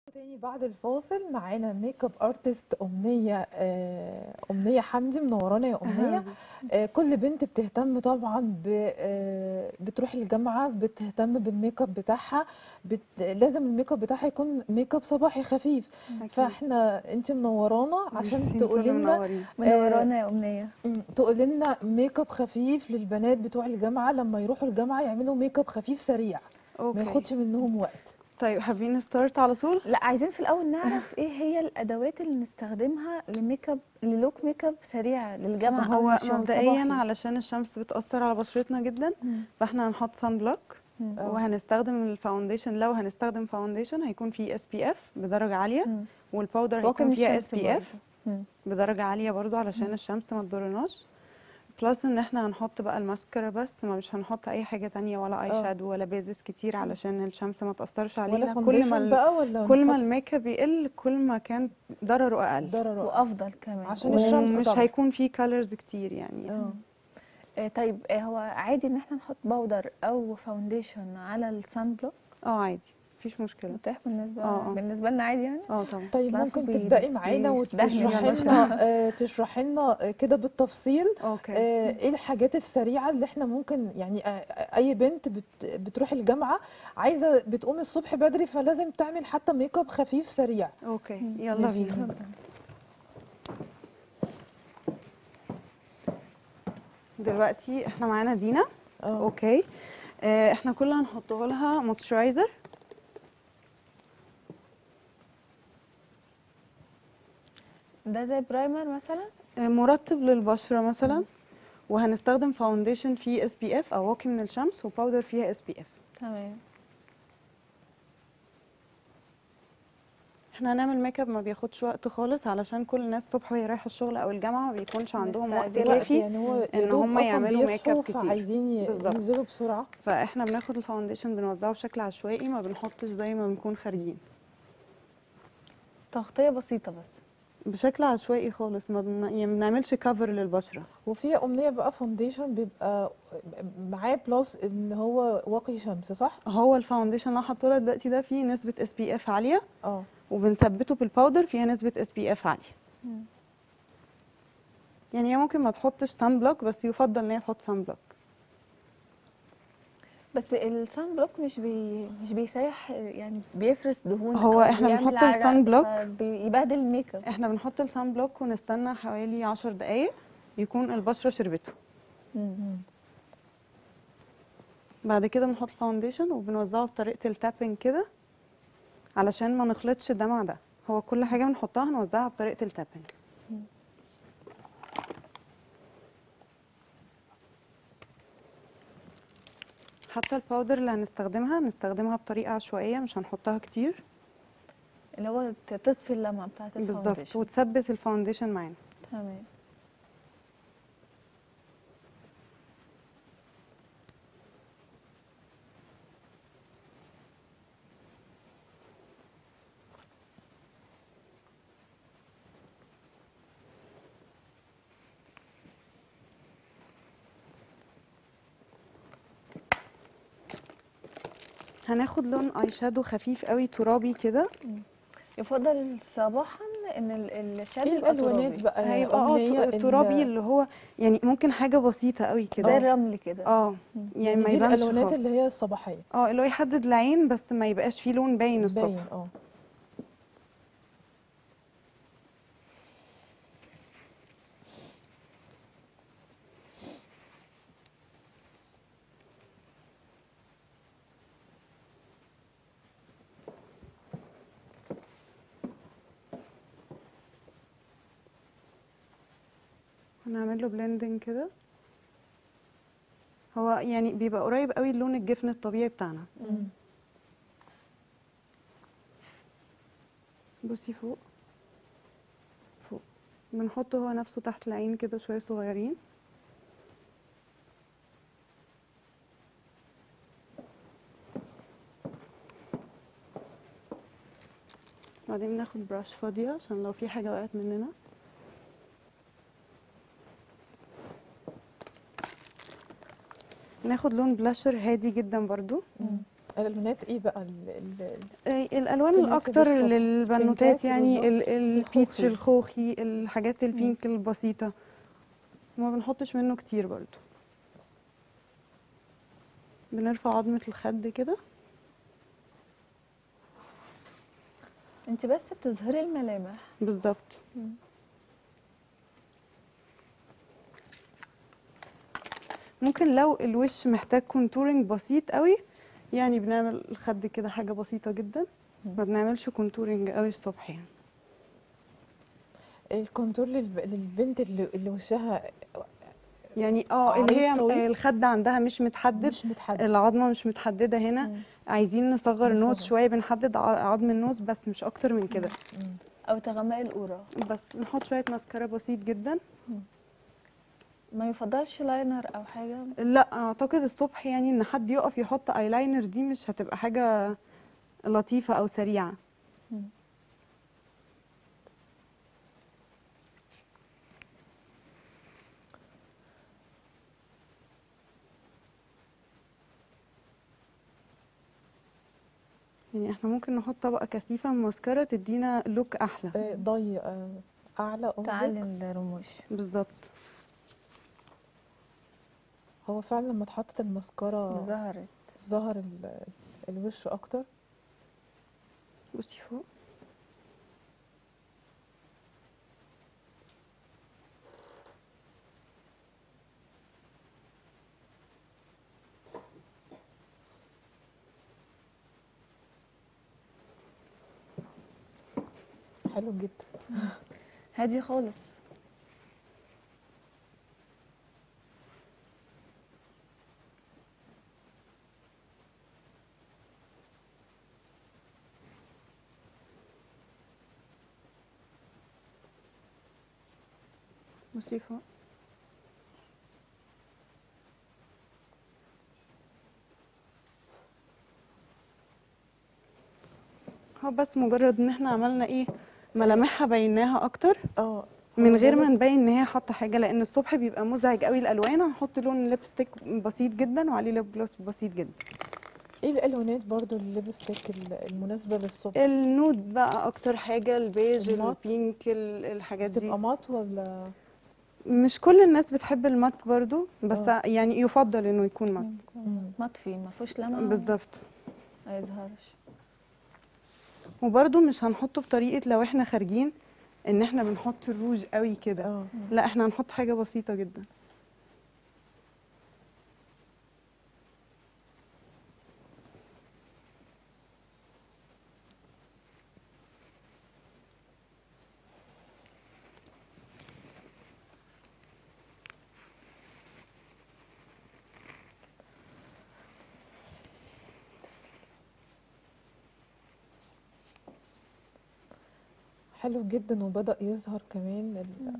تاني بعد الفاصل معانا ميك اب ارتست امنيه آه، امنيه حمدي منورانا يا امنيه آه، كل بنت بتهتم طبعا ب آه، بتروح الجامعه بتهتم بالميك اب بتاعها بت... لازم الميك اب بتاعها يكون ميك اب صباحي خفيف أكيد. فاحنا انت منورانا عشان ميرسي، تقولي كله لنا منورين. منورانا يا امنيه تقولي لنا ميك اب خفيف للبنات بتوع الجامعه لما يروحوا الجامعه يعملوا ميك اب خفيف سريع ما اوكي ياخدش منهم وقت طيب حابين نستارت على طول لا عايزين في الاول نعرف ايه هي الادوات اللي نستخدمها لميك اب للوك ميك اب سريع للجامعه او هو للشغل مبدئيا صباحي. علشان الشمس بتأثر على بشرتنا جدا مم. فاحنا هنحط سان بلوك مم. آه. وهنستخدم الفاونديشن لو هنستخدم فاونديشن هيكون فيه اس بي اف بدرجة عالية مم. والباودر واقي هيكون من فيها اس الشمس بي اف برضه. مم. بدرجة عالية برضو علشان الشمس ما تضرناش بلس ان احنا هنحط بقى الماسكارا بس ما مش هنحط اي حاجة تانية ولا اي آه. شادو ولا بيزس كتير علشان الشمس ما تأثرش ولا علينا كل ما فونديشن ال- بقى ولا كل ما نحط الميك اب يقل كل ما كان ضرره اقل ضرر وافضل كمان عشان الشمس ومش طبعا. هيكون فيه كالرز كتير يعني اه آه، طيب آه، هو عادي ان احنا نحط باودر او فاونديشن على السان بلوك اه عادي مفيش مشكلة متاح بالنسبه آه، آه. بالنسبه لنا عادي يعني اه طبعا طيب لا، ممكن في تبدأي معانا في دهن يا وتشرحي باشا. لنا آه، تشرحي لنا آه، كده بالتفصيل اوكي آه، ايه الحاجات السريعة اللي احنا ممكن يعني آه، آه، اي بنت بت بتروح الجامعة عايزة بتقوم الصبح بدري فلازم تعمل حتى ميك اب خفيف سريع اوكي يلا ماشي. بينا دلوقتي احنا معانا دينا اه اوكي آه، احنا كل اللي هنحطه لها مويسترايزر ده زي برايمر مثلا مرطب للبشرة مثلا وهنستخدم فاونديشن فيه اس بي اف او واقي من الشمس وباودر فيها اس بي اف تمام احنا هنعمل ميك اب ما بياخدش وقت خالص علشان كل الناس الصبح وهي رايحه الشغل او الجامعه ما بيكونش عندهم وقت مستعجلة. وقت كافي يعني هو يا إن دوب هم اصلا يعملوا ميك اب بيصحوا كتير. فعايزين ي- بالظبط. ينزلوا بسرعة فاحنا بناخد الفاونديشن بنوزعه بشكل عشوائي ما بنحطش زي ما بنكون خارجين تغطيه بسيطه بس بشكل عشوائي خالص ما بن... يعني ما بنعملش كفر للبشره وفي امنية بقى فونديشن بيبقى معاه بلس ان هو واقي شمس صح؟ هو الفاونديشن اللي أنا حاطه لها دلوقتي ده فيه نسبه اس بي اف عاليه اه وبنثبته بالباودر فيها نسبه اس بي اف عاليه مم. يعني هي ممكن ما تحطش سان بلوك بس يفضل ان هي تحط سان بلوك بس السان بلوك مش بي مش بيسيح يعني بيفرز دهون هو أو إحنا بيعمل بنحط عرق، السان بلوك. فبيبهدل الميك اب احنا بنحط السان بلوك ونستنى حوالي 10 دقايق يكون البشره شربته مم. بعد كده بنحط الفاونديشن وبنوزعه بطريقه التابنج كده علشان ما نخلطش ده مع ده هو كل حاجه بنحطها هنوزعها بطريقه التابنج حتى الباودر اللي هنستخدمها هنستخدمها بطريقه عشوائيه مش هنحطها كتير اللي هو ت- تطفي اللمعه بتاعت بالظبط الفاونديشن وتثبت الفاونديشن معانا تمام هناخد لون اي شادو خفيف قوي ترابي كده يفضل صباحا ان ال- الشادو ايه يبقى الالوانات ترابي. بقى يا هيبقى اه أمنية ت- ال- ترابي اللي هو يعني ممكن حاجه بسيطه قوي زي كده الرمل كده اه يعني يعني ما دي يبانش الالوانات خالص اللي هي الصباحية اه اللي هو يحدد العين بس ما يبقاش فيه لون باين الصبح باين اه هنعمل له بلندنج كده هو يعني بيبقى قريب قوي لون الجفن الطبيعي بتاعنا مم. بصي فوق فوق بنحطه هو نفسه تحت العين كده شويه صغيرين بعدين بناخد براش فاضيه عشان لو في حاجه وقعت مننا ناخد لون بلاشر هادي جدا برضو مم. الالوانات ايه بقى ال ال آه، الالوان تناسب الاكتر الصبح. للبنوتات بينكات، يعني ال- روزات، البيتش الخوخي. الخوخي الحاجات البينك البسيطه ما بنحطش منه كتير برضو بنرفع عظمه الخد كده انت بس بتظهري الملامح بالظبط مم. ممكن لو الوش محتاج كونتورنج بسيط قوي يعني بنعمل الخد كده حاجه بسيطه جدا ما بنعملش كونتورنج قوي الصبح يعني الكونتور للب- للبنت اللي, اللي وشها يعني اه اللي هي عريض طويل؟ الخد عندها مش متحدد مش متحدد العظمه مش متحدده هنا مم. عايزين نصغر النوز نصغر. شويه بنحدد ع- عظم النوز بس مش اكتر من كده مم. او تغمقي القوره بس نحط شويه ماسكارا بسيط جدا ما يفضلش لاينر او حاجه لا اعتقد الصبح يعني ان حد يقف يحط ايلاينر دي مش هتبقى حاجه لطيفه او سريعه مم. يعني احنا ممكن نحط طبقه كثيفه من ماسكارا تدينا لوك احلى آه، ضي آه، اعلى قصدك؟ تعلي الرموش بالظبط هو فعلا لما اتحطت المسكرة ظهرت ظهر ال- الوش اكتر بصي فوق حلو جدا هادي خالص بصي فوق هو بس مجرد ان احنا عملنا ايه ملامحها بيناها اكتر اه من هو غير ما جامد. نبين ان هي حاطه حاجه لان الصبح بيبقى مزعج قوي الالوان هنحط لون ليبستيك بسيط جدا وعليه ليب جلوس بسيط جدا ايه الالوانات برضو الليبستيك ال- المناسبة للصبح النود بقى اكتر حاجه البيج المات؟ البينك ال- الحاجات دي تبقى مات ولا مش كل الناس بتحب المات برضو بس آه. يعني يفضل انه يكون مات مم. مطفي ما فيهوش لمعه بالظبط ما يظهرش وبرضو مش هنحطه بطريقه لو احنا خارجين ان احنا بنحط الروج قوي كده اه لا احنا هنحط حاجه بسيطه جدا حلو جدا وبدأ يظهر كمان ال...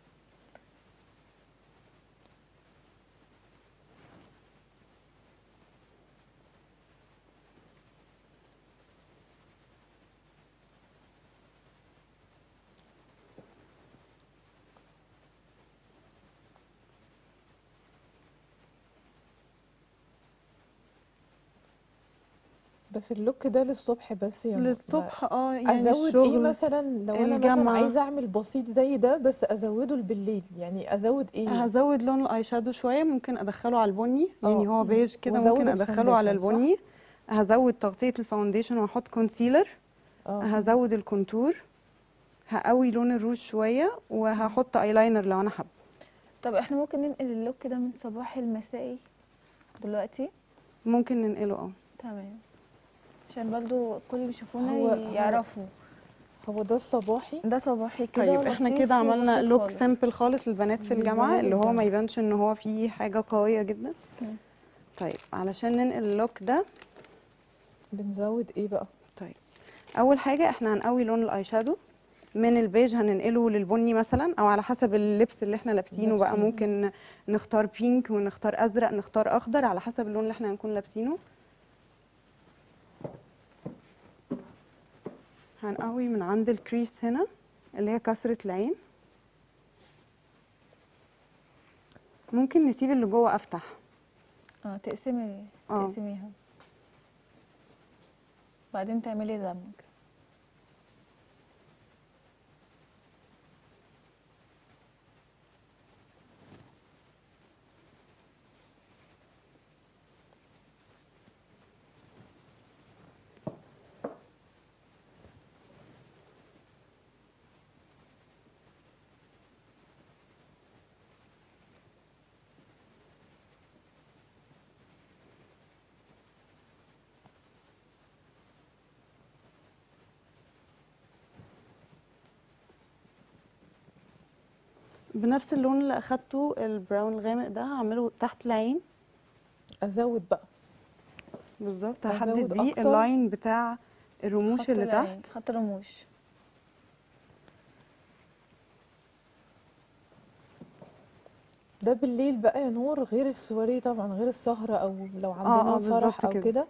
بس اللوك ده للصبح بس يا م- للصبح اه ما- يعني ازود ايه الشغل مثلا لو انا مثلا الجامعة. عايزه اعمل بسيط زي ده بس ازوده بالليل يعني ازود ايه هزود لون الاي شادو شويه ممكن ادخله على البني يعني آه. هو بيج كده وأزود ممكن ادخله على الفاونديشن، صح؟ البني هزود تغطيه الفاونديشن واحط كونسيلر اه هزود الكونتور هقوي لون الروج شويه وهحط ايلاينر لو انا حابه طب احنا ممكن ننقل اللوك ده من صباحي لمسائي دلوقتي ممكن ننقله اه تمام عشان برضو كل اللي يشوفونا هو- ي- هو- يعرفوا هو ده الصباحي ده صباحي كده طيب احنا لطيف كده عملنا وبسيط لوك خالص. سامبل خالص للبنات في الجامعه للبنات اللي هو ما الجامعة. يبانش ان هو فيه حاجه قويه جدا مم. طيب علشان ننقل اللوك ده بنزود ايه بقى طيب اول حاجه احنا هنقوي لون الاي شادو من البيج هننقله للبني مثلا او على حسب اللبس اللي احنا لابسينه بقى لابسينه. ممكن نختار بينك ونختار ازرق نختار اخضر على حسب اللون اللي احنا هنكون لابسينه هنقوي من عند الكريس هنا اللي هي كسرة العين ممكن نسيب اللي جوه افتح اه تقسمي آه. تقسميها بعدين تعملي دمج بنفس اللون اللي اخدته البراون الغامق ده هعمله تحت العين ازود بقى بالظبط أزود هحدد بيه أكتر. اللاين بتاع الرموش خط اللي العين، تحت خط الرموش ده بالليل بقى يا نور غير السواريه طبعا غير السهره او لو آه، عندنا بالظبط فرح او كده. كده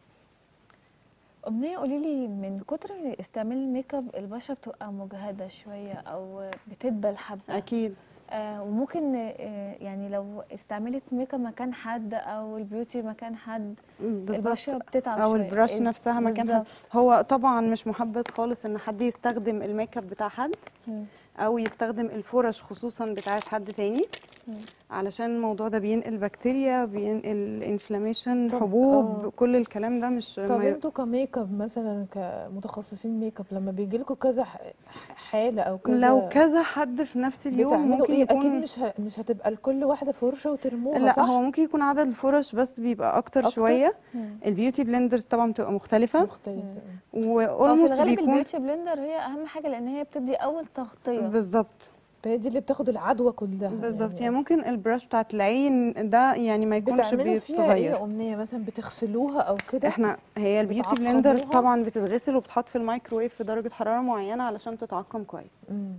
أمنية قولي لي من كتر استعمال الميك اب البشرة بتبقى مجهدة شوية أو بتدبل حبة اكيد آه وممكن آه يعني لو استعملت ميك اب مكان حد أو البيوتي مكان حد بالظبط البشرة بتتعب او شوية البراش إز- نفسها مكانها بالظبط. هو طبعا مش محبذ خالص ان حد يستخدم الميك اب بتاع حد مم. او يستخدم الفرش خصوصا بتاعت حد تاني مم. علشان الموضوع ده بينقل بكتيريا بينقل انفلاميشن طب، حبوب آه. كل الكلام ده مش طب ما ي- انتوا كميك اب مثلا كمتخصصين ميك اب لما بيجي لكم كذا ح- حاله او كذا لو كذا حد في نفس اليوم بتعملوا ممكن ايه يكون اكيد مش ه... مش هتبقى لكل واحده فرشه وترموها لا صح هو ممكن يكون عدد الفرش بس بيبقى اكتر, أكتر؟ شويه مم. البيوتي بلندرز طبعا بتبقى مختلفه مختلفه هو في واولموست الغالب بيكون البيوتي بلندر هي أهم حاجة لأن هي بتدي أول تغطية بالظبط هي دي اللي بتاخد العدوى كلها بالظبط يعني ممكن البراش بتاعت العين ده يعني ما يكونش بتعملوا فيها ايه بيتغير يا امنيه مثلا بتغسلوها او كده احنا هي البيوتي بلندر بتعقموها؟ طبعا بتتغسل وبتحط في الميكروويف في درجه حراره معينه علشان تتعقم كويس مم.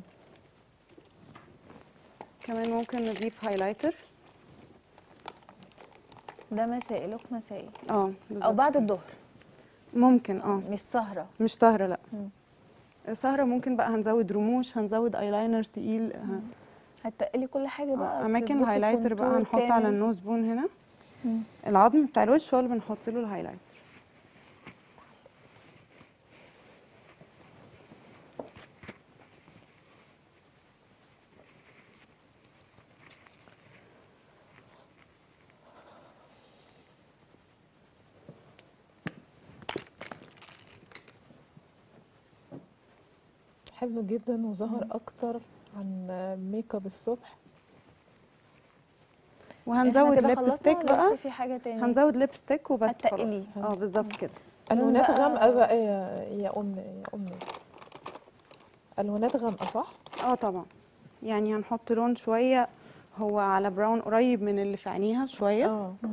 كمان ممكن نضيف هايلايتر ده مسائي لوك مسائي اه أو بالظبط. بعد الظهر ممكن اه مش سهرة مش سهره لا مم. سهره ممكن بقى هنزود رموش هنزود ايلاينر تقيل ه- هتقلي كل حاجة بقى آه، اماكن تظبطي الهايلايتر بقى كونتور هنحط على كامل. النوز بون هنا مم. العظم بتاع الوش هو اللي بنحط له الهايلايتر حلو جدا وظهر اكتر عن ميك اب الصبح احنا وهنزود كده ليبستيك خلصنا ولا بقى لسه في حاجة تاني هنزود ليبستيك وبس خلاص هتقليه. اه بالظبط كده الوانات بقى- غامقه بقى يا يا ام يا امي الوانات غامقه صح اه طبعا يعني هنحط لون شويه هو على براون قريب من اللي في عينيها شويه اه مم.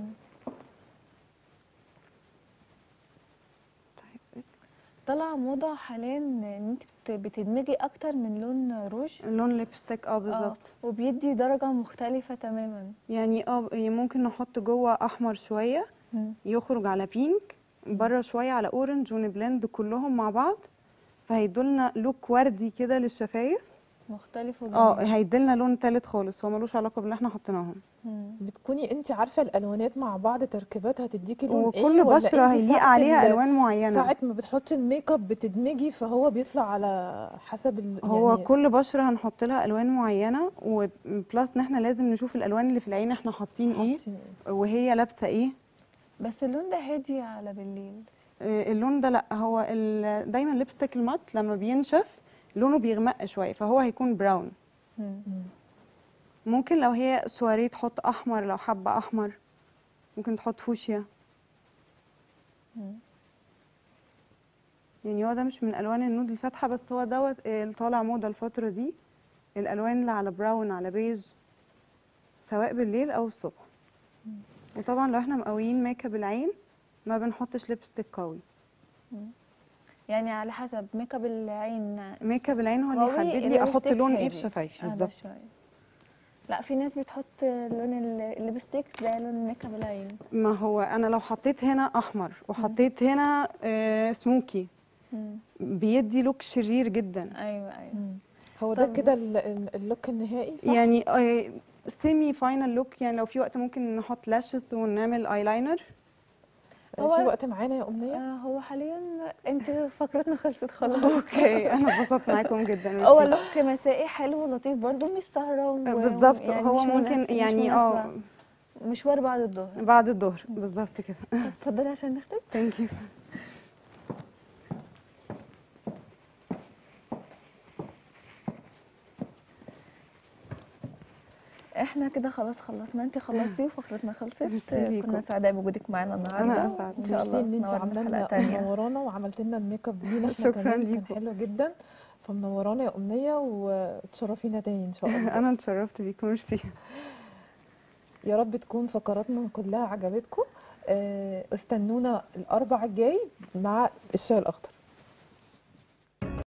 طيب طالعة موضة حاليا ان انت بت- بتدمجي اكتر من لون روج اللون ليبستيك اه اه بالظبط وبيدي درجة مختلفة تماما يعني اه يعني ممكن نحط جوه احمر شويه مم. يخرج على بينك بره شويه على اورنج ونبلند كلهم مع بعض فهيدولنا لوك وردي كده للشفايف مختلف اه وجميل هيديلنا لون تالت خالص هو ملوش علاقه باللي احنا حطيناهم مم. بتكوني انت عارفه الالوانات مع بعض تركيبات هتديكي لون ايه وكل ولا بشره انت هيليق ساعة عليها ال- الوان معينه ساعة ما بتحطي الميك اب بتدمجي فهو بيطلع على حسب ال... هو يعني كل بشره هنحط لها الوان معينه وبلس ان احنا لازم نشوف الالوان اللي في العين احنا حاطين ايه حاطين وهي لابسه ايه بس اللون ده هادي على بالليل آه، اللون ده لا هو ال- دايما ليبستيك المات لما بينشف لونه بيغمق شويه فهو هيكون براون مم. مم. ممكن لو هي سواريه تحط احمر لو حابه احمر ممكن تحط فوشيا مم. يعني هو ده مش من الوان النود الفاتحه بس هو دوت آه، اللي طالع موضه الفتره دي الالوان اللي على براون على بيج سواء بالليل او الصبح وطبعا لو احنا مقويين ميك اب العين ما بنحطش ليبستيك قوي يعني على حسب ميك اب العين ميك اب العين هو اللي قوي، يحدد لي احط الليبستيك لون ايه هادي. في شفايفي أهدى بالظبط شوية. لا في ناس بتحط لون ال- الليبستيك زي لون ميك اب العين ما هو انا لو حطيت هنا احمر وحطيت هنا آه سموكي مم. بيدي لوك شرير جدا ايوه ايوه مم. هو ده طب- كده ال- ال- اللوك النهائي صح؟ يعني سيمي فاينل لوك يعني لو في وقت ممكن نحط لاشز ونعمل ايلاينر هو- في وقت معانا يا امنيه آه، هو حاليا انت فقرتنا خلصت خلاص اوكي انا اتبسطت معاكم جدا هو ميرسي. لوك مسائي حلو ولطيف برضو مش سهرة و... بالظبط يعني هو مش ممكن مناسب- مش يعني اه مناسبة. مشوار بعد الظهر بعد الظهر بالظبط كده طب اتفضلي عشان نختم ثانك يو احنا كده خلاص خلصنا انت خلصتي وفقرتنا خلصت ميرسي آه، ليكم. كنا سعداء بوجودك معانا النهارده أنا أسعد. ان شاء ميرسي الله ان انت نورنا عامله في حلقه لنا تانية منورانا وعملت لنا الميك اب لينا احنا شكراً كمان كان ليكم. حلو جدا فمنورانا يا امنيه وتشرفينا تاني ان شاء الله انا اتشرفت بيكم ميرسي يا رب تكون فقراتنا كلها عجبتكم آه، استنونا الاربع الجاي مع الشاي الاخضر